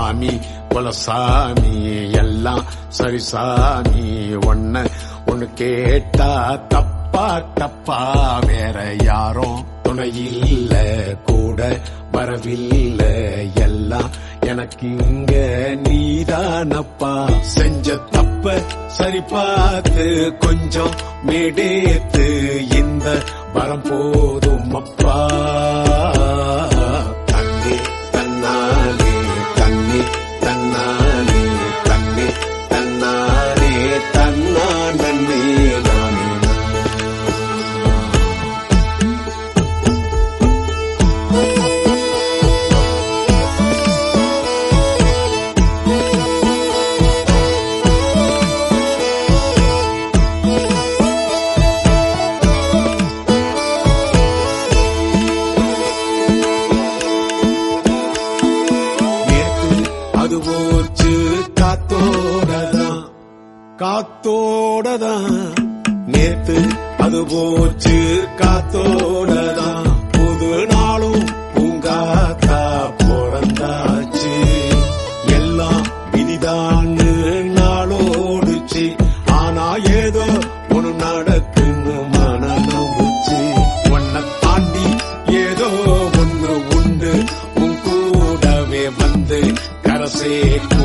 சாமி குலசாமி எல்லாம் சரி சாமி ஒன்ன ஒன்னு கேட்டா தப்பா தப்பா வேற யாரும் துணையில்ல கூட வரவில்லை எல்லாம் எனக்கு இங்க நீதானப்பா செஞ்ச தப்ப சரி பார்த்து கொஞ்சம் மேடேத்து இந்த வரம் போதும் அப்பா தண்ணி தன்னாலே தண்ணி தன்னாலே தண்ணி தன்னாலே தன்னா நன்னே நானே நேத்து அது போச்சு காத்தோடதான் காத்தோடதான் நேத்து அது போச்சு காத்தோடதான் புது நாளும் பூங்காத்தா பிறந்தாச்சு எல்லாம் விதிதான்னு நாளோடுச்சு ஆனா ஏதோ ஒண்ணு நடக்குன்னு மனநம்புச்சு உன்னை தாண்டி ஏதோ ஒன்று உண்டு உன் கூடவே வந்து கரசே